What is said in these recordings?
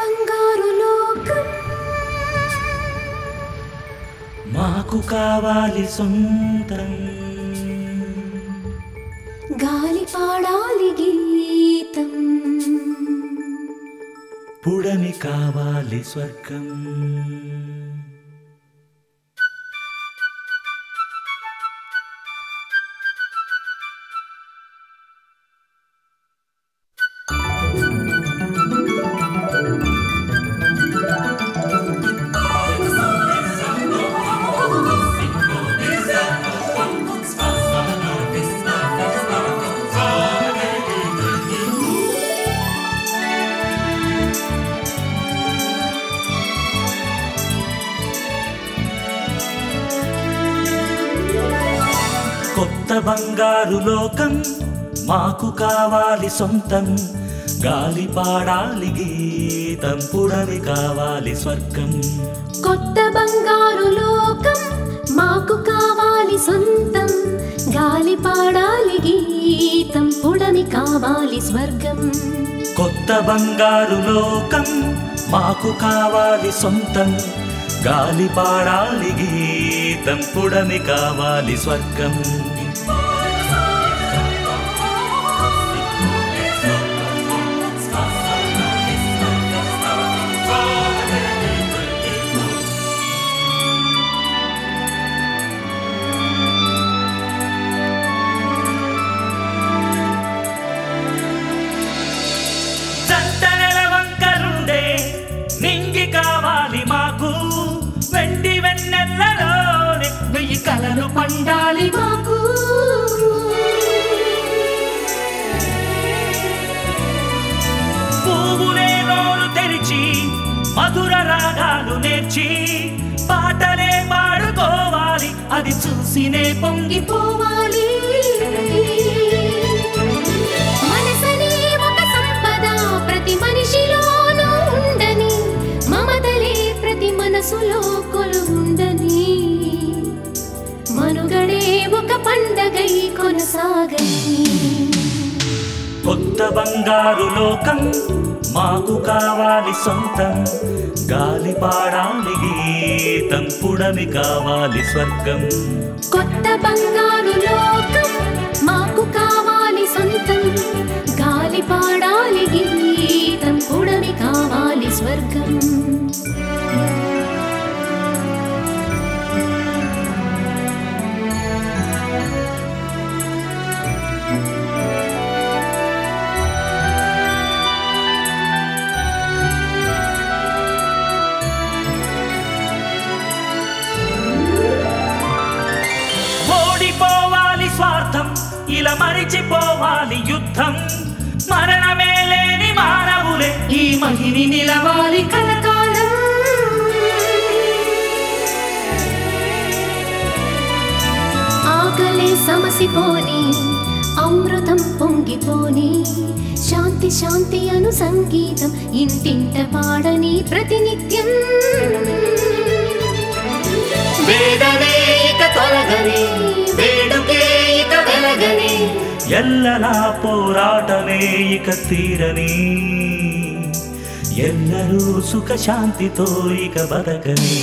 బంగారు లోకం మాకు కావాలి సొంతం గాలి పాడాలి గీతం పుడమి కావాలి స్వర్గం కొత్త బంగారు లోకం మాకు కావాలి సొంతం గాలి పాడాలి గీతం పుడమి కావాలి స్వర్గం కొత్త బంగారు లోకం మాకు కావాలి సొంతం గాలి పాడాలి గీతం పుడమి కావాలి స్వర్గం కొత్త బంగారు లోకం మాకు కావాలి సొంతం గాలి పాడాలి గీతం పుడమి కావాలి స్వర్గం చందనెల వంకరుండే నింగి కావాలి మాకు వెండి వెన్నెల్లలోనే వెయ్యి కలలు పండాలి మాకు పువ్వులే నోరు తెరిచి మధుర రాగాలు నేర్చి పాటలే పాడుకోవాలి అది చూసినే పొంగి పోవాలి మనసనే ఒక సంపద ప్రతి మనిషిలోనూ ఉండని మమతలే ప్రతి మనసులో కొలువుండని మనుగడే ఒక పండగై కొనసాగని కొత్త బంగారు లోకం మాకు కావాలి సొంతం గాలి పాడాలి గీతం పుడమి కావాలి స్వర్గం కొత్త బంగారు లోకం మాకు కావాలి సొంతం గాలి పాడాలి గీతం పుడమి కావాలి స్వర్గం ఓడిపోవాలి స్వార్థం ఇలా మరిచిపోవాలి యుద్ధం మరణమే లేని మానవులే ఈ మహిని నిలవాలి కలకాలం ఆకలి సమసిపోని అమృతం పొంగిపోని శాంతి శాంతి అను సంగీతం ఇంటింట పాడని ప్రతినిత్యం వేదనే ఇక తొలగని వేడుకే ఇక వెలగని ఎల్లలా పోరాటమే ఇక తీరని ఎల్లరూ సుఖ శాంతితో ఇక బతకని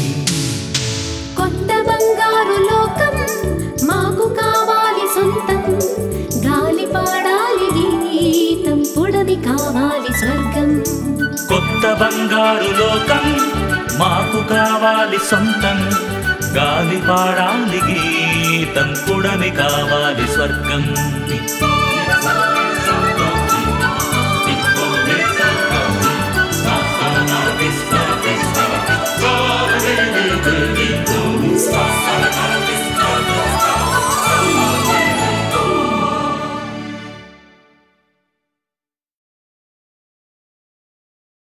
కొత్త బంగారు లోకం మాకు కావాలి సొంతం గాలి పాడాలి గీతం పుడమి కావాలి స్వర్గం కొత్త బంగారు లోకం మాకు కావాలి సొంతం గాలి పాడాలి గీతం పుడమి కావాలి స్వర్గం Sorry,